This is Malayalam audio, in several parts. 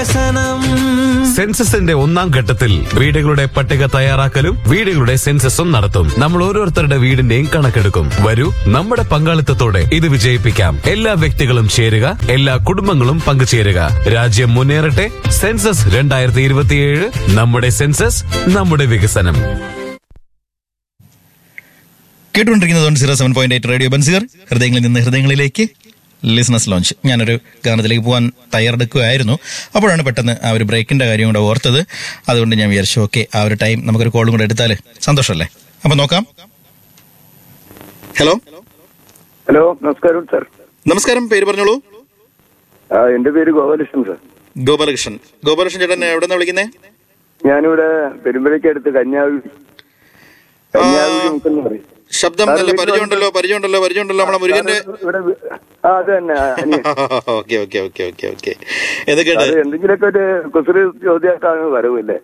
വികസനം സെൻസസിന്റെ ഒന്നാം ഘട്ടത്തിൽ വീടുകളുടെ പട്ടിക തയ്യാറാക്കലും വീടുകളുടെ സെൻസസും നടത്തും നമ്മൾ ഓരോരുത്തരുടെ വീടിന്റെയും കണക്കെടുക്കും വരൂ നമ്മുടെ പങ്കാളിത്തത്തോടെ ഇത് വിജയിപ്പിക്കാം എല്ലാ വ്യക്തികളും ചേരുക എല്ലാ കുടുംബങ്ങളും പങ്കുചേരുക രാജ്യം മുന്നേറട്ടെ സെൻസസ് രണ്ടായിരത്തി ഇരുപത്തിയേഴ് നമ്മുടെ സെൻസസ് നമ്മുടെ വികസനം കേട്ടുകൊണ്ടിരിക്കുന്നത് one zero seven point eight radio ബൻസിയർ ഹൃദയങ്ങളിൽ നിന്ന് ഹൃദയങ്ങളിലേക്ക് ലിസ്നസ് ലോഞ്ച് ഞാനൊരു ഗാനത്തിലേക്ക് പോകാൻ തയ്യാറെടുക്കുകയായിരുന്നു അപ്പോഴാണ് പെട്ടെന്ന് ആ ഒരു ബ്രേക്കിന്റെ കാര്യം കൂടെ ഓർത്തത് അതുകൊണ്ട് ഞാൻ വിചാരിച്ചു ഓക്കെ ആ ഒരു ടൈം നമുക്കൊരു കോളും കൂടെ എടുത്താൽ സന്തോഷമല്ലേ അപ്പൊ നോക്കാം ഹലോ ഹലോ നമസ്കാരം സാർ നമസ്കാരം പേര് പറഞ്ഞോളൂ ആ, എന്റെ പേര് ഗോപാലകൃഷ്ണൻ സാർ ഗോപാലകൃഷ്ണൻ ഗോപാലകൃഷ്ണൻ ചേട്ടൻ എവിടെ നിന്ന് വിളിക്കുന്നേ ഞാനിവിടെ പെരുമ്പഴയ്ക്ക് അടുത്ത് കന്യാവി കന്യാവി മുക്കെന്ന് പറയും ശബ്ദം സാർ, നല്ല വീട്ടിൽ പരിചയമുണ്ടല്ലോ പരിചയമുണ്ടല്ലോ പരിചയമുണ്ടല്ലോ നമ്മളെ മുരുകന്റെ സാർ, ഇവിടെ വി- ആ അത് തന്നെ ആ, അനിയൻ. Okay okay okay okay okay എന്തൊക്കെയുണ്ട് അത് എന്തെങ്കിലുമൊക്കെ ഒരു കുസൃ ചോദ്യമായിട്ടാണ് വരവില്ലേ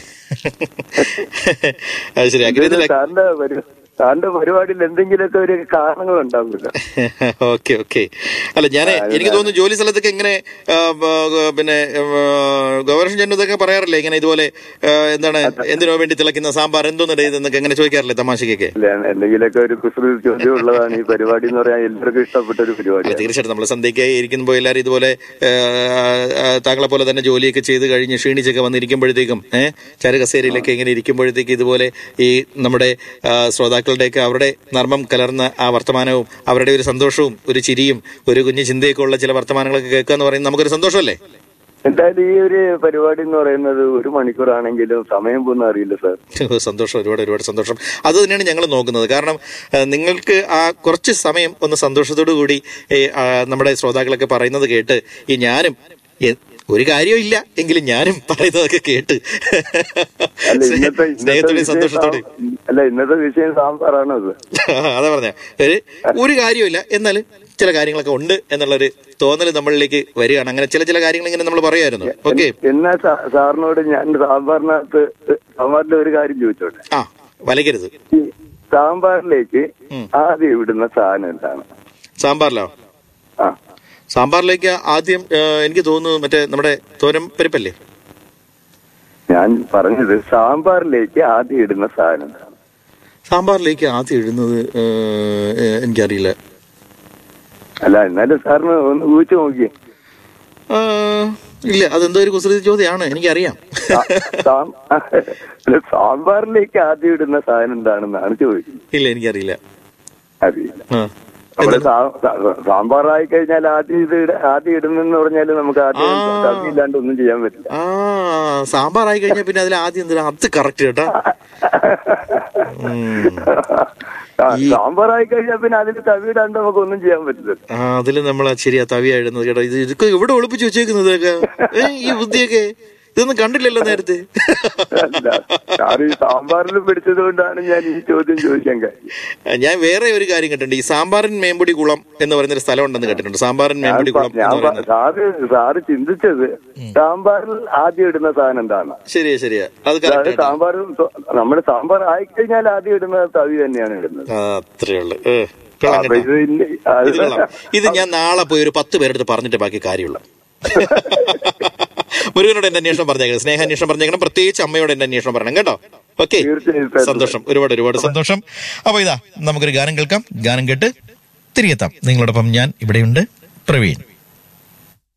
അത് ശരി അങ്ങനെ സാറിന്റെ പരി- സാറിന്റെ പരിപാടിയിൽ എന്തെങ്കിലുമൊക്കെ ഒരു കാരണങ്ങൾ ഉണ്ടാവില്ല ഓക്കെ ഓക്കെ അല്ല ഞാൻ എനിക്ക് തോന്നുന്നു ജോലി സ്ഥലത്തൊക്കെ ഇങ്ങനെ ആ, ബ- പിന്നെ ഗവർണർ ജനു ഇതൊക്കെ പറയാറില്ലേ ഇങ്ങനെ ഇതുപോലെ ആ, എന്താണ് എന്തിനോ വേണ്ടി തിളക്കുന്ന സാമ്പാർ എന്തോന്നിട ഇതെന്നൊക്കെ അങ്ങനെ ചോദിക്കാറില്ലേ തമാശക്കൊക്കെ അല്ല എന്തെങ്കിലുമൊക്കെ ഒരു കുസൃ ചോദ്യം ഉള്ളതാണ് ഈ പരിപാടി എന്ന് പറയാൻ എല്ലാവർക്കും ഇഷ്ടപ്പെട്ട ഒരു അല്ല പരിപാടിയാണ് തീർച്ചയായിട്ടും നമ്മൾ സന്ധ്യയ്ക്കായി ഇരിക്കുമ്പോൾ എല്ലാവരും ഇതുപോലെ ആ, ആ, താങ്കളെ പോലെ തന്നെ ജോലിയൊക്കെ ചെയ്ത് കഴിഞ്ഞ് ക്ഷീണിച്ചൊക്കെ വന്നിരിക്കുമ്പോഴത്തേക്കും ഏഹ് ചരകസേരയിലൊക്കെ ഇങ്ങനെ ഇരിക്കുമ്പോഴത്തേക്ക് ഇതുപോലെ ഈ നമ്മുടെ ആ, ശ്രോതാക്കളുടെയൊക്കെ അവരുടെ നർമ്മം കലർന്ന ആ വർത്തമാനവും അവരുടെ ഒരു സന്തോഷവും ഒരു ചിരിയും ഒരു കുഞ്ഞു ചിന്തയൊക്കെ ഉള്ള ചില വർത്തമാനങ്ങളൊക്കെ കേൾക്കുക എന്ന് പറയുന്നത് നമുക്കൊരു സന്തോഷമല്ലേ എന്തായാലും ഈ ഒരു പരിപാടി എന്ന് പറയുന്നത് ഒരു മണിക്കൂറാണെങ്കിലും സമയം പോകുന്ന അറിയില്ല സാർ സന്തോഷം ഒരുപാട് ഒരുപാട് സന്തോഷം അത് തന്നെയാണ് ഞങ്ങൾ നോക്കുന്നത് കാരണം ആ, നിങ്ങൾക്ക് ആ കുറച്ച് സമയം ഒന്ന് സന്തോഷത്തോടു കൂടി ഈ, ആ, നമ്മുടെ ശ്രോതാക്കളൊക്കെ പറയുന്നത് കേട്ട് ഈ ഞാനും എ- ഒരു കാര്യവും ഇല്ല എങ്കിലും ഞാനും പറയുന്നതൊക്കെ കേട്ട് അല്ല ഇന്നത്തെ ഇന്നത്തെ സ്നേഹത്തോടെ വിഷയം സന്തോഷത്തോടെ സാ- അല്ല ഇന്നത്തെ വിഷയം സാമ്പാറാണ് അത് അതാ പറഞ്ഞ ഒരു ഒരു കാര്യമില്ല എന്നാലും ചില കാര്യങ്ങളൊക്കെ ഉണ്ട് എന്നുള്ളൊരു തോന്നൽ നമ്മളിലേക്ക് വരികയാണ് അങ്ങനെ ചില ചില കാര്യങ്ങൾ ഇങ്ങനെ നമ്മൾ പറയുമായിരുന്നു ഓക്കെ എന്നാ സാ- സാറിനോട് ഞാൻ സാമ്പാറിനകത്ത് സാമ്പാറിന്റെ ഒരു കാര്യം ചോദിച്ചോട്ടെ ആ വലയ്ക്കരുത് ഈ സാമ്പാറിലേക്ക് ഉം. ആദ്യം ഇടുന്ന സാധനം എന്താണ് സാമ്പാറിലോ ആ സാമ്പാറിലേക്ക് ആദ്യം ആ, എനിക്ക് തോന്നുന്നു മറ്റേ നമ്മുടെ തോരൻ പരിപ്പല്ലേ ഞാൻ പറഞ്ഞത് സാമ്പാറിലേക്ക് ആദ്യം ഇടുന്ന സാധനം എന്താണ് സാമ്പാറിലേക്ക് ആദ്യം ഇടുന്നത് ആ, ഏ, എനിക്കറിയില്ല അല്ല എന്നാലും സാറിന് ഒന്ന് ഊഹിച്ചു നോക്കിയേ ആ, ഇല്ല അതെന്തോ ഒരു കുസൃതി ചോദ്യമാണ് എനിക്കറിയാം സാ- സാം- അല്ല, സാമ്പാറിലേക്ക് ആദ്യം ഇടുന്ന സാധനം എന്താണെന്നാണ് ചോദിക്കുന്നത് ഇല്ല എനിക്കറിയില്ല അറിയില്ല ആ. നമ്മള് സാ- സാ- സാമ്പാറായി കഴിഞ്ഞാൽ ആദ്യം ഇത് ഇട- ആദ്യം ഇടുന്നെന്ന് പറഞ്ഞാൽ നമുക്ക് ആദ്യം ആ. കവിയില്ലാണ്ട് ഒന്നും ചെയ്യാൻ പറ്റില്ല ആ സാമ്പാറായി കഴിഞ്ഞാൽ പിന്നെ അതിൽ ആദ്യം എന്തിനാ അത് കറക്റ്റ് കേട്ടാ ഉം. ആ, സാമ്പാറായി കഴിഞ്ഞാൽ പിന്നെ അതിൽ തവിയിടാണ്ട് നമുക്ക് ഒന്നും ചെയ്യാൻ പറ്റില്ല ആ അതിൽ നമ്മൾ ശരിയാ തവിയ എഴുതുന്നത് കേട്ടോ ഇത് ഇതൊക്കെ എവിടെ ഒളിപ്പിച്ച് വെച്ചേക്കുന്നത് ഇതൊക്കെ ഏ, ഈ ബുദ്ധിയൊക്കെ ഇതൊന്നും കണ്ടില്ലല്ലോ നേരത്തെ അല്ല സാറ് ഈ സാമ്പാറിൽ പിടിച്ചത് കൊണ്ടാണ് ഞാൻ ഈ ചോദ്യം ചോദിക്കാൻ കാര്യം ഞാൻ വേറെ ഒരു കാര്യം കേട്ടിട്ടുണ്ട് ഈ സാമ്പാറിൻ മേമ്പൊടി കുളം എന്ന് പറയുന്ന ഒരു സ്ഥലം ഉണ്ടെന്ന് കേട്ടിട്ടുണ്ട് സാമ്പാറിൻ ഞാൻ മേമ്പൊടി പ- കുളം ഞാൻ എന്ന് പ- പറയുന്നത് സാറ് സാറ് ചിന്തിച്ചത് സാമ്പാറിൽ ആദ്യം ഇടുന്ന സാധനം എന്താണ് ശരിയാ ശരിയാ അത് അതായത് കറക്റ്റ് സാമ്പാർ നമ്മുടെ സാമ്പാർ ആയിക്കഴിഞ്ഞാൽ ആദ്യം ഇടുന്ന തവി തന്നെയാണ് ഇടുന്നത് അത്രേ ഉള്ളു ഏ, കൊള്ളാം അപ്പൊ കേട്ടോ. ഇത് ഇല്ല- അത് ഇത് കൊള്ളാം ഇത് ഞാൻ നാളെ പോയി ഒരു പത്ത് പേരെടുത്ത് പറഞ്ഞിട്ട് ബാക്കി കാര്യമുള്ളൂ മുരുകനോട് എന്റെ അന്വേഷണം പറഞ്ഞേക്കണം സ്നേഹാന്വേഷണം പറഞ്ഞേക്കണം പ്രത്യേകിച്ച് അമ്മയോട് എന്റെ അന്വേഷണം പറയണം കേട്ടോ ഓക്കെ തീർച്ചയായും. സന്തോഷം ഒരുപാട് ഒരുപാട് സന്തോഷം അപ്പൊ ഇതാ നമുക്കൊരു ഗാനം കേൾക്കാം ഗാനം കേട്ട് തിരികെത്താം നിങ്ങളോടൊപ്പം ഞാൻ ഇവിടെയുണ്ട് പ്രവീൺ